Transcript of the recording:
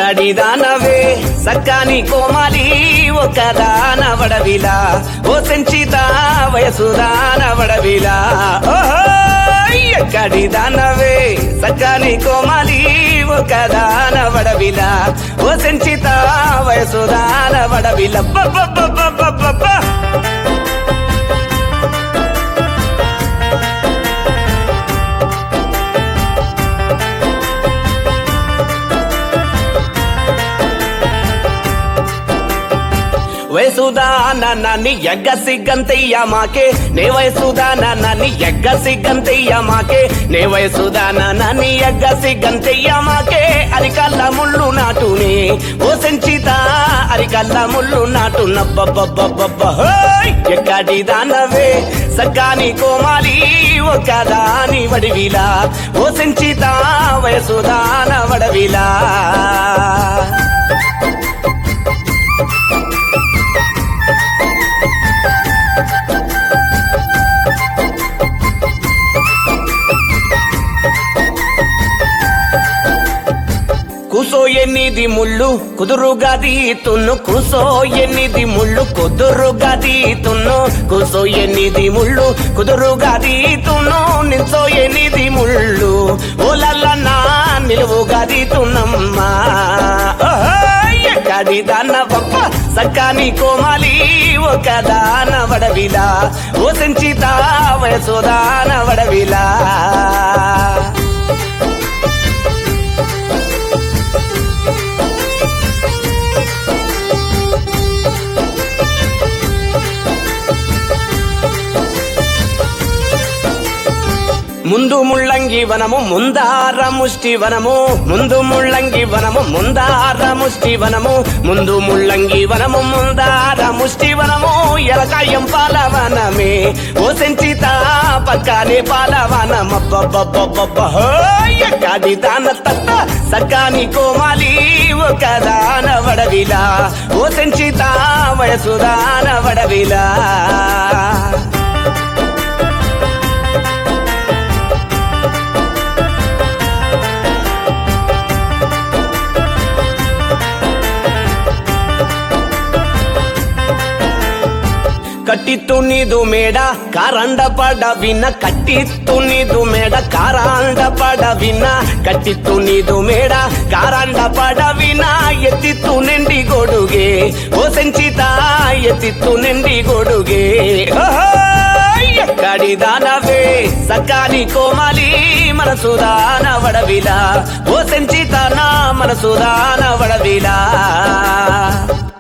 ఎక్కడి దానవే సక్కాని కోమాలి ఒక దానవడవిలా ఓ సంచిత వయసు దానవడవిలా ఓహో ఎక్కడి దానవే సక్కాని కోమాలి ఒక దానవడవిలా ఓ సంచిత వయసు దానవడవిలా బబ్బబ్బబ్బబ్బబ్బ వయసుదాన నన్ను ఎగ్గ సిగ్గంతయ్య మాకే నే వయసుదాన నన్ను ఎగ్గ సిగ్గంతయ్య మాకే నే వయసుదాన నన్ను ఎగ్గ సిగ్గంతయ్య మాకే అరికల్ల ముళ్ళు నాటునే ఓ సంచిత అరికల్ల ముళ్ళు నాటు నబ్బబ్బబ్బబ్బబ్బ హోయ్! ఎక్కడి దానవే సగ్గాని కోమాలి ఒక దాని వడివిలా ఓ సంచిత వయసుదాన వడవిలా కూసో ఎన్నిది ముళ్ళు కుదురుగా తీతున్ను కూసో ఎన్నిది ముళ్ళు కుదురుగా తీతున్ను కూసో ఎన్నిది ముళ్ళు కుదురుగా తీతున్ను నిల్చో ఎన్నిది ముళ్ళు ఓలల్ల నా నిలువుగా తీతున్నమ్మా ఓహోయ్! ఎక్కడి దాన్న పప్ప సక్కాని కోమాలి ఒక దాన వడవిలా ఓ సంచిత వయసు దాన వడవిలా ముందు ముళ్ళంగి వనము ముందార ముష్టి వనము ముందు ముళ్ళంగి వనము ముందార ముష్టి వనము ముందు ముళ్ళంగి వనము ముందార ముష్టి వనము ఎలకాయం పాలవనమే ఓ సెంచిత పక్కనే పాలవనమబ్బబ్బబ్బబ్బ ఎక్కడి దాన తత్త సక్కాని కోమాలి ఒక దాన వడవిలా ఓ సెంచిత వయసు దాన వడవిలా ಕಟ್ಟಿತ್ತು ನೀದು ಮೇಡ ಕಾರಂಡ ಪಡವಿನ ಕಟ್ಟಿತ್ತು ನೀದು ಮೇಡ ಕಾರಾಂಡ ಪಡವಿನ ಕಟ್ಟಿತ್ತು ನೀದು ಮೇಡ ಕಾರಾಂಡ ಪಡವಿನ ಎತ್ತಿತ್ತು ನೆಂಡಿ ಗೊಡುಗೆ ಓ ಸಂಚಿತ ಎತ್ತಿತ್ತು ನೆಂಡಿ ಗೊಡುಗೆ ఎక్కడి దానవే సక్కాని కోమాలి మనసు దాన వడవిలా ఓ సంచిత నా మనసు దాన వడవిలా